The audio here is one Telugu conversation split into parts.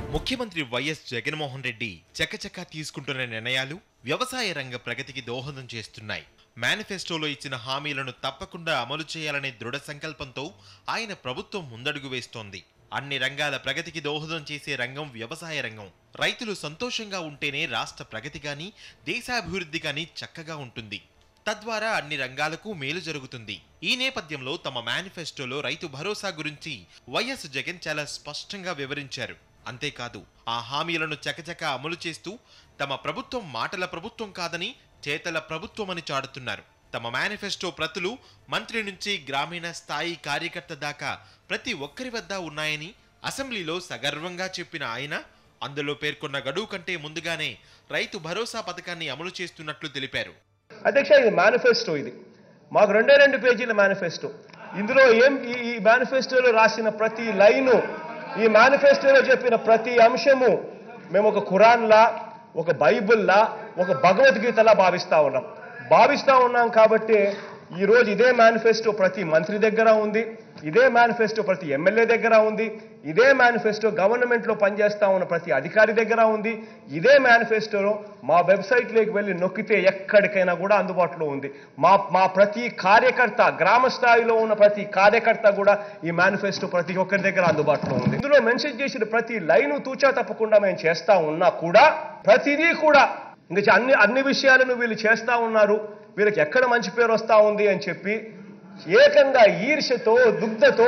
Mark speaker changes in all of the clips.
Speaker 1: ముఖ్యమంత్రి వైఎస్ జగన్మోహన్ రెడ్డి చకచకా తీసుకుంటున్న నిర్ణయాలు వ్యవసాయ రంగ ప్రగతికి దోహదం చేస్తున్నాయి మేనిఫెస్టోలో ఇచ్చిన హామీలను తప్పకుండా అమలు చేయాలనే దృఢ సంకల్పంతో ఆయన ప్రభుత్వం ముందడుగు వేస్తోంది అన్ని రంగాల ప్రగతికి దోహదం చేసే రంగం వ్యవసాయ రంగం రైతులు సంతోషంగా ఉంటేనే రాష్ట్ర ప్రగతి కానీ దేశాభివృద్ధి కానీ చక్కగా ఉంటుంది తద్వారా అన్ని రంగాలకు మేలు జరుగుతుంది ఈ నేపథ్యంలో తమ మేనిఫెస్టోలో రైతు భరోసా గురించి వైఎస్ జగన్ చాలా స్పష్టంగా వివరించారు అంతేకాదు ఆ హామీలను చకచక అమలు చేస్తూ తమ ప్రభుత్వం మాటల ప్రభుత్వం కాదని చేతల ప్రభుత్వమని చాడుతున్నారు తమ మేనిఫెస్టో ప్రతులు మంత్రి నుంచి గ్రామీణ స్థాయి కార్యకర్త దాకా ప్రతి ఒక్కరి వద్ద ఉన్నాయని అసెంబ్లీలో సగర్వంగా చెప్పిన ఆయన అందులో పేర్కొన్న గడువు కంటే ముందుగానే రైతు భరోసా పథకాన్ని అమలు చేస్తున్నట్లు తెలిపారు
Speaker 2: అధ్యక్ష ఇది మేనిఫెస్టో ఇది మాకు రెండే రెండు పేజీల మేనిఫెస్టో ఇందులో ఏం ఈ ఈ మేనిఫెస్టోలో రాసిన ప్రతి లైను ఈ మేనిఫెస్టోలో చెప్పిన ప్రతి అంశము మేము ఒక ఖురాన్లా ఒక బైబిల్లా ఒక భగవద్గీతలా భావిస్తా ఉన్నాం భావిస్తా ఉన్నాం కాబట్టి ఈ రోజు ఇదే మేనిఫెస్టో ప్రతి మంత్రి దగ్గర ఉంది ఇదే మేనిఫెస్టో ప్రతి ఎమ్మెల్యే దగ్గర ఉంది ఇదే మేనిఫెస్టో గవర్నమెంట్లో పనిచేస్తా ఉన్న ప్రతి అధికారి దగ్గర ఉంది ఇదే మేనిఫెస్టోలో మా వెబ్సైట్లోకి వెళ్ళి నొక్కితే ఎక్కడికైనా కూడా అందుబాటులో ఉంది మా మా ప్రతి కార్యకర్త గ్రామ స్థాయిలో ఉన్న ప్రతి కార్యకర్త కూడా ఈ మేనిఫెస్టో ప్రతి ఒక్కరి దగ్గర అందుబాటులో ఉంది ఇందులో మెన్షన్ చేసిన ప్రతి లైను తూచా తప్పకుండా మేము చేస్తా ఉన్నా కూడా ప్రతిదీ కూడా ఇంకా అన్ని అన్ని విషయాలను వీళ్ళు చేస్తా ఉన్నారు వీళ్ళకి ఎక్కడ మంచి పేరు వస్తా ఉంది అని చెప్పి ఏకంగా ఈర్ష్యతో దుగ్ధతో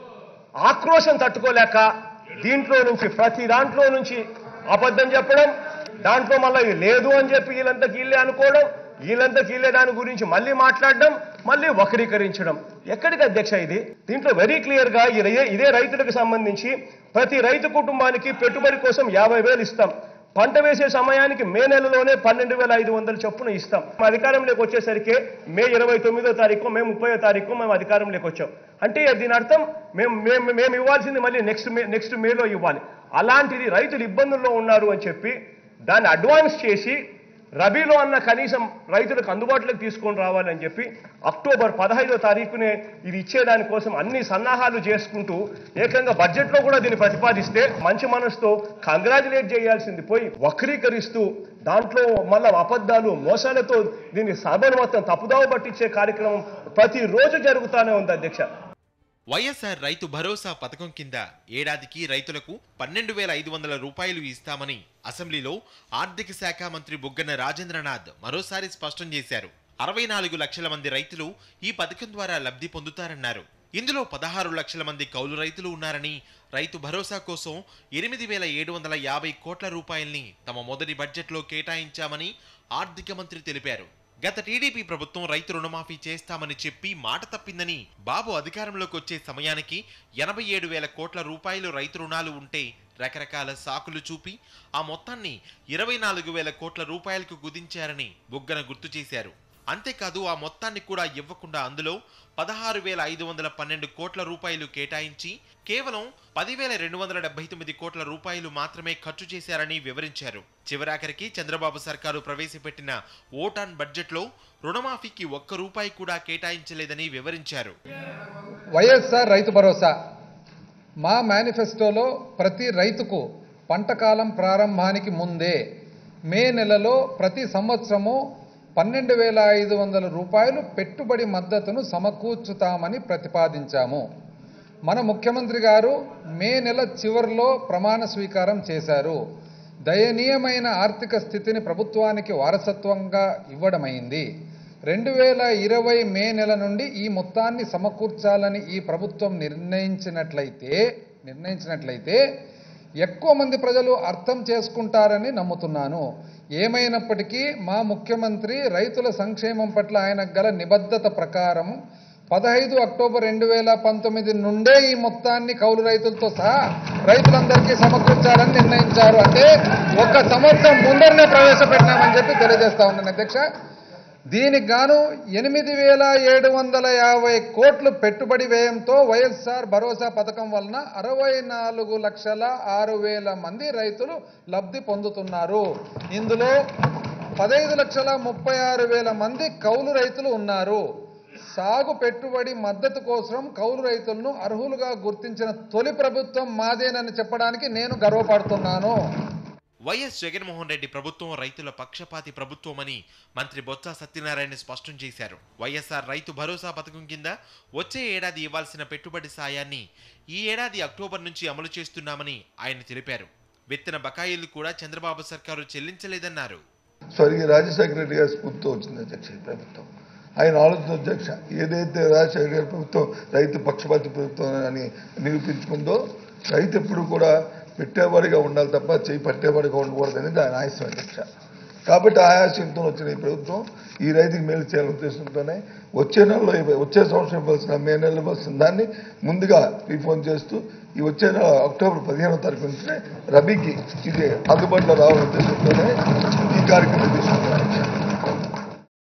Speaker 2: ఆక్రోశం తట్టుకోలేక దీంట్లో నుంచి ప్రతి దాంట్లో నుంచి అబద్ధం చెప్పడం దాంట్లో మళ్ళీ ఇది లేదు అని చెప్పి వీళ్ళంతా కీళ్ళే అనుకోవడం వీళ్ళంతా కీళ్ళే దాని గురించి మళ్ళీ మాట్లాడడం మళ్ళీ వక్రీకరించడం ఎక్కడికి అధ్యక్ష ఇది దీంట్లో వెరీ క్లియర్ గా ఈ రై- ఇదే రైతులకు సంబంధించి ప్రతి రైతు కుటుంబానికి పెట్టుబడి కోసం యాభై వేలు ఇస్తాం పంట వేసే సమయానికి మే నెలలోనే పన్నెండు వేల ఐదు వందల చొప్పున ఇస్తాం మా అధికారంలోకి వచ్చేసరికి మే ఇరవై తొమ్మిదో తారీఖు మే ముప్పై తారీఖు మేము అధికారంలోకి వచ్చాం అంటే దీని అర్థం మేము మేము మేము ఇవ్వాల్సింది మళ్ళీ నెక్స్ట్ మే నెక్స్ట్ మేలో ఇవ్వాలి అలాంటిది రైతులు ఇబ్బందుల్లో ఉన్నారు అని చెప్పి దాన్ని అడ్వాన్స్ చేసి రబీలో అన్న కనీసం రైతులకు అందుబాటులోకి తీసుకొని రావాలని చెప్పి అక్టోబర్ పదహైదో తారీఖునే ఇది ఇచ్చేదానికోసం అన్ని సన్నాహాలు చేసుకుంటూ ఏకంగా బడ్జెట్లో కూడా దీన్ని ప్రతిపాదిస్తే మంచి మనసుతో కంగ్రాచులేట్ చేయాల్సింది పోయి వక్రీకరిస్తూ దాంట్లో మళ్ళా అబద్ధాలు మోసాలతో దీన్ని సభను మొత్తం తప్పుదావ పట్టించే కార్యక్రమం ప్రతిరోజు జరుగుతూనే ఉంది అధ్యక్ష
Speaker 1: వైఎస్ఆర్ రైతు భరోసా పథకం కింద ఏడాదికి రైతులకు పన్నెండు వేల ఐదు వందల రూపాయలు ఇస్తామని అసెంబ్లీలో ఆర్థిక శాఖ మంత్రి బుగ్గన రాజేంద్రనాథ్ మరోసారి స్పష్టం చేశారు అరవై నాలుగు లక్షల మంది రైతులు ఈ పథకం ద్వారా లబ్ధి పొందుతారన్నారు ఇందులో పదహారు లక్షల మంది కౌలు రైతులు ఉన్నారని రైతు భరోసా కోసం ఎనిమిది వేల ఏడు వందల యాభై కోట్ల రూపాయల్ని తమ మొదటి బడ్జెట్లో కేటాయించామని ఆర్థిక మంత్రి తెలిపారు గత టీడీపీ ప్రభుత్వం రైతు రుణమాఫీ చేస్తామని చెప్పి మాట తప్పిందని బాబు అధికారంలోకి వచ్చే సమయానికి ఎనభై ఏడు వేల కోట్ల రూపాయలు రైతు రుణాలు ఉంటే రకరకాల సాకులు చూపి ఆ మొత్తాన్ని ఇరవై నాలుగు వేల కోట్ల రూపాయలకు కుదించారని బుగ్గన గుర్తు చేశారు అంతేకాదు ఆ మొత్తాన్ని కూడా ఇవ్వకుండా అందులో పదహారు వేల ఐదు వందల పన్నెండు కోట్ల రూపాయలు కేటాయించి కేవలం పదివేల రెండు వందల డెబ్బై తొమ్మిది కోట్ల రూపాయలు మాత్రమే ఖర్చు చేశారని వివరించారు చివరాఖరికి చంద్రబాబు సర్కారు ప్రవేశపెట్టిన ఓటాన్ బడ్జెట్లో రుణమాఫీకి ఒక్క రూపాయి కూడా కేటాయించలేదని వివరించారు
Speaker 3: వైఎస్ఆర్ రైతు భరోసా మా మేనిఫెస్టోలో ప్రతి రైతుకు పంట కాలం ప్రారంభానికి ముందే మే నెలలో ప్రతి సంవత్సరము పన్నెండు వేల ఐదు వందల రూపాయలు పెట్టుబడి మద్దతును సమకూర్చుతామని ప్రతిపాదించాము మన ముఖ్యమంత్రి గారు మే నెల చివరిలో ప్రమాణ స్వీకారం చేశారు దయనీయమైన ఆర్థిక స్థితిని ప్రభుత్వానికి వారసత్వంగా ఇవ్వడమైంది రెండు వేల ఇరవై మే నెల నుండి ఈ మొత్తాన్ని సమకూర్చాలని ఈ ప్రభుత్వం నిర్ణయించినట్లయితే నిర్ణయించినట్లయితే ఎక్కువ మంది ప్రజలు అర్థం చేసుకుంటారని నమ్ముతున్నాను ఏమైనప్పటికీ మా ముఖ్యమంత్రి రైతుల సంక్షేమం పట్ల ఆయనకు గల నిబద్ధత ప్రకారం పదహైదు అక్టోబర్ రెండు వేల పంతొమ్మిది నుండే ఈ మొత్తాన్ని కౌలు రైతులతో సహా రైతులందరికీ సమకూర్చాలని నిర్ణయించారు అంటే ఒక సంవత్సరం ముందరనే ప్రవేశపెట్టినామని చెప్పి తెలియజేస్తా ఉన్నాను అధ్యక్ష దీనికి గాను ఎనిమిది వేల ఏడు వందల యాభై కోట్లు పెట్టుబడి వ్యయంతో వైఎస్ఆర్ భరోసా పథకం వలన అరవై నాలుగు లక్షల ఆరు వేల మంది రైతులు లబ్ధి పొందుతున్నారు ఇందులో పదహైదు లక్షల ముప్పై ఆరు వేల మంది కౌలు రైతులు ఉన్నారు సాగు పెట్టుబడి మద్దతు కోసం కౌలు రైతులను అర్హులుగా గుర్తించిన తొలి ప్రభుత్వం మాదేనని చెప్పడానికి నేను గర్వపడుతున్నాను
Speaker 1: వైఎస్ జగన్మోహన్ రెడ్డి ప్రభుత్వం రైతుల పక్షపాతి ప్రభుత్వమని మంత్రి బొత్స సత్యనారాయణ స్పష్టం చేశారు వైఎస్ఆర్ రైతు భరోసా పథకం కింద వచ్చే ఏడాది ఇవ్వాల్సిన పెట్టుబడి సాయాన్ని ఈ ఏడాది అక్టోబర్ నుంచి అమలు చేస్తున్నామని ఆయన తెలిపారు విత్తన బకాయిలు కూడా చంద్రబాబు సర్కారు చెల్లించలేదన్నారు
Speaker 4: స్వర్గీయ రాజశేఖర రెడ్డి గారి స్ఫూర్తితో వచ్చింది అధ్యక్ష ఈ ప్రభుత్వం ఆయన ఆలోచన అధ్యక్ష ఏదైతే రాజశేఖర గారి ప్రభుత్వం రైతు పక్షపాతి ప్రభుత్వం అని నిరూపించుకుందో రైతు ఎప్పుడు కూడా పెట్టేవాడిగా ఉండాలి తప్ప చేయి పట్టేవాడిగా ఉండకూడదు అనేది ఆయన ఆశయం అధ్యక్ష కాబట్టి ఆయాసంతో వచ్చిన ఈ ప్రభుత్వం ఈ రైతుకి మేలు చేయాలనే ఉద్దేశంతోనే వచ్చే నెలలో ఇవ్వ- వచ్చే సంవత్సరం ఇవ్వాల్సిన మే నెలలో ఇవ్వాల్సిన దాన్ని ముందుగా రీఫోన్ చేస్తూ ఈ వచ్చే నెల అక్టోబర్ పదిహేనో తారీఖు నుంచి రబీకి ఇది అందుబాటులో రావాలనే ఉద్దేశంతోనే ఈ కార్యక్రమం తీసుకుంటాం అధ్యక్ష